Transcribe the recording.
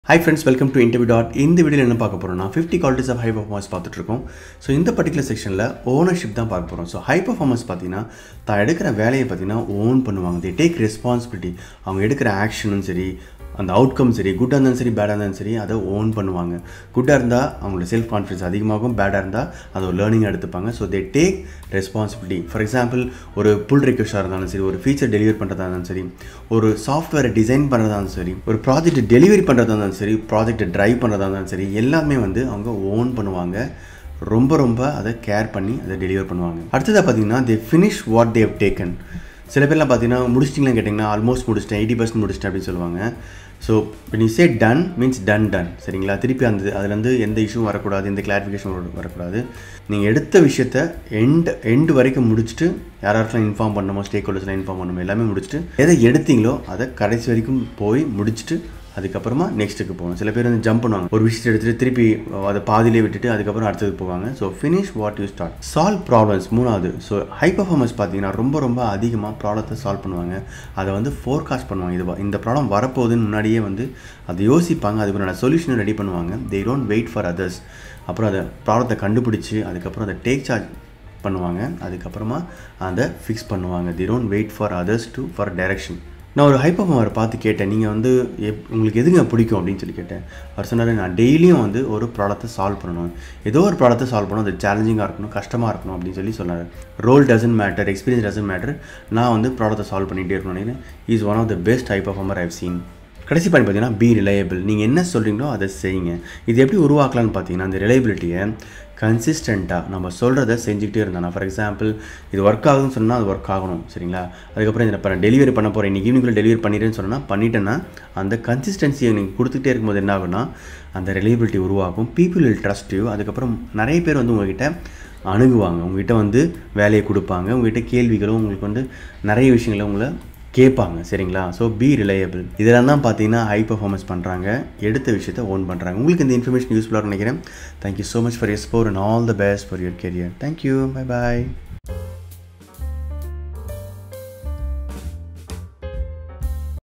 high friends welcome to interview dot இந்த வீடியோவில் என்ன பார்க்க போகிறோம்னா fifty qualities of high performance பார்த்துட்ருக்கோம் ஸோ இந்த பர்டிகுலர் செக்ஷனில் ஓனர்ஷிப் தான் பார்க்க போகிறோம் ஸோ ஹை பர்ஃபார்மன்ஸ் பார்த்தீங்கன்னா தான் எடுக்கிற வேலையை பார்த்தீங்கன்னா ஓன் பண்ணுவாங்க தி டேக் ரெஸ்பான்சிபிலிட்டி அவங்க எடுக்கிற ஆக்ஷனும் சரி அந்த அவுட்கம் சரி குட்டாக இருந்தாலும் சரி பேடாக இருந்தாலும் சரி அதை ஓன் பண்ணுவாங்க குட்டாக இருந்தால் அவங்களோட செல்ஃப் கான்ஃபிடன்ஸ் அதிகமாகும் பேடாக இருந்தால் அதை ஒரு லேர்னிங் எடுத்துப்பாங்க so they take responsibility for example ஒரு புல் ரிக்வஸ்டாக இருந்தாலும் சரி ஒரு ஃபீச்சர் டெலிவரி பண்ணுறதா இருந்தாலும் சரி ஒரு சாஃப்ட்வேரை டிசைன் பண்ணுறதா இருந்தாலும் சரி ஒரு ப்ராஜெக்ட் டெலிவரி பண்ணுறதா இருந்தாலும் சரி ப்ராஜெக்ட்டை ட்ரைவ் பண்ணுறதா இருந்தாலும் சரி எல்லாமே வந்து அவங்க ஓன் பண்ணுவாங்க ரொம்ப ரொம்ப அதை கேர் பண்ணி அதை டெலிவர் பண்ணுவாங்க அடுத்ததாக பார்த்தீங்கன்னா they finish what they've taken சில பேர்லாம் பார்த்தீங்கன்னா முடிச்சிட்டிங்களா கேட்டிங்கன்னா ஆல்மோஸ்ட் முடிச்சிட்டேன் எயிட்டி பர்சன்ட் முடிச்சிட்டேன் அப்படின்னு சொல்லுவாங்க so when you say done means done done சரிங்களா திருப்பி அந்த அதுலேருந்து எந்த இஷ்யூவும் வரக்கூடாது எந்த கிளாரிஃபிகேஷன் வரக்கூடாது நீங்கள் எடுத்த விஷயத்த எண்ட் எண்டு வரைக்கும் முடிச்சுட்டு யாராருக்கெல்லாம் இன்ஃபார்ம் பண்ணணுமோ ஸ்டேக் ஹோல்டர்ஸ்லாம் இன்ஃபார்ம் பண்ணணுமோ எல்லாமே முடிச்சுட்டு எதை எடுத்தீங்களோ அதை கடைசி வரைக்கும் போய் முடிச்சுட்டு அதுக்கப்புறமா நெக்ஸ்ட்டுக்கு போகணும் சில பேர் வந்து ஜம்ப் பண்ணுவாங்க ஒரு விஷயத்தை எடுத்துகிட்டு திருப்பி அதை பாதியிலே விட்டுட்டு அதுக்கப்புறம் அடுத்ததுக்கு போவாங்க so finish what you start solve problems மூணாவது ஸோ ஹை பர்ஃபார்மன்ஸ் பார்த்தீங்கன்னா ரொம்ப ரொம்ப அதிகமாக ப்ராப்ளத்தை சால்வ் பண்ணுவாங்க அதை வந்து ஃபோர்காஸ்ட் பண்ணுவாங்க இது இந்த ப்ராப்ளம் வரப்போகுதுன்னு முன்னாடியே வந்து அதை யோசிப்பாங்க அதுக்குண்டான சொல்யூஷனை ரெடி பண்ணுவாங்க they don't wait for others அப்புறம் அதை ப்ராப்ளத்தை கண்டுபிடிச்சி அதுக்கப்புறம் அதை டேக் சார்ஜ் பண்ணுவாங்க அதுக்கப்புறமா அதை ஃபிக்ஸ் பண்ணுவாங்க the don't wait for others to for direction நான் ஒரு ஹைப்பர்ஃபார்மரை பார்த்து கேட்டேன் நீங்கள் வந்து எப் உங்களுக்கு எதுங்க பிடிக்கும் அப்படின்னு சொல்லி கேட்டேன் அவர் சொன்னார் நான் டெய்லியும் வந்து ஒரு ப்ராடக்ட்டை சால்வ் பண்ணணும் ஏதோ ஒரு ப்ராடக்ட்டை சால்வ் பண்ணணும் அது சேலஞ்சிங்காக இருக்கணும் கஷ்டமாக இருக்கணும் அப்படின்னு சொல்லி சொன்னார் role doesn't matter experience doesn't matter நான் வந்து ப்ராடக்ட்டை சால்வ் பண்ணிகிட்டே இருக்கணும் is one of the best high performer I've seen கடைசி பாயிண்ட் பார்த்தீங்கன்னா பி ரிலையபிள் நீங்கள் என்ன சொல்கிறீங்களோ அதை செய்யுங்க இது எப்படி உருவாக்கலாம்னு பார்த்தீங்கன்னா அந்த ரிலையபிலிட்டியை கன்சிஸ்டண்ட்டாக நம்ம சொல்கிறத செஞ்சுக்கிட்டே இருந்தானா ஃபார் எக்ஸாம்பிள் இது ஒர்க் ஆகுதுன்னு சொன்னால் அது ஒர்க் ஆகணும் சரிங்களா அதுக்கப்புறம் இதை இப்போ டெலிவரி பண்ண போகிறேன் இன்றைக்கி ஈவினிங்கில் டெலிவரி பண்ணிடுறேன்னு சொன்னால் பண்ணிட்டேன்னா அந்த கன்சிஸ்டன்சியை நீங்கள் கொடுத்துட்டே இருக்கும்போது என்ன ஆகுனா அந்த ரிலையபிலிட்டி உருவாகும் பீப்புள் வில் ட்ரஸ்ட் யூ அதுக்கப்புறம் நிறைய பேர் வந்து உங்ககிட்ட அணுகுவாங்க உங்ககிட்ட வந்து வேலையை கொடுப்பாங்க உங்ககிட்ட கேள்விகளும் உங்களுக்கு வந்து நிறைய விஷயங்களும் உங்களை கேட்பாங்க சரிங்களா ஸோ பி ரிலையபிள் இதெல்லாம் தான் பார்த்தீங்கன்னா ஹை பர்ஃபார்மன்ஸ் பண்ணுறாங்க எடுத்த விஷயத்தை ஓன் பண்ணுறாங்க உங்களுக்கு இந்த இன்ஃபர்மேஷன் யூஸ்ஃபுல்லாக நினைக்கிறேன் thank you so much for your support and all the best for your career thank you bye bye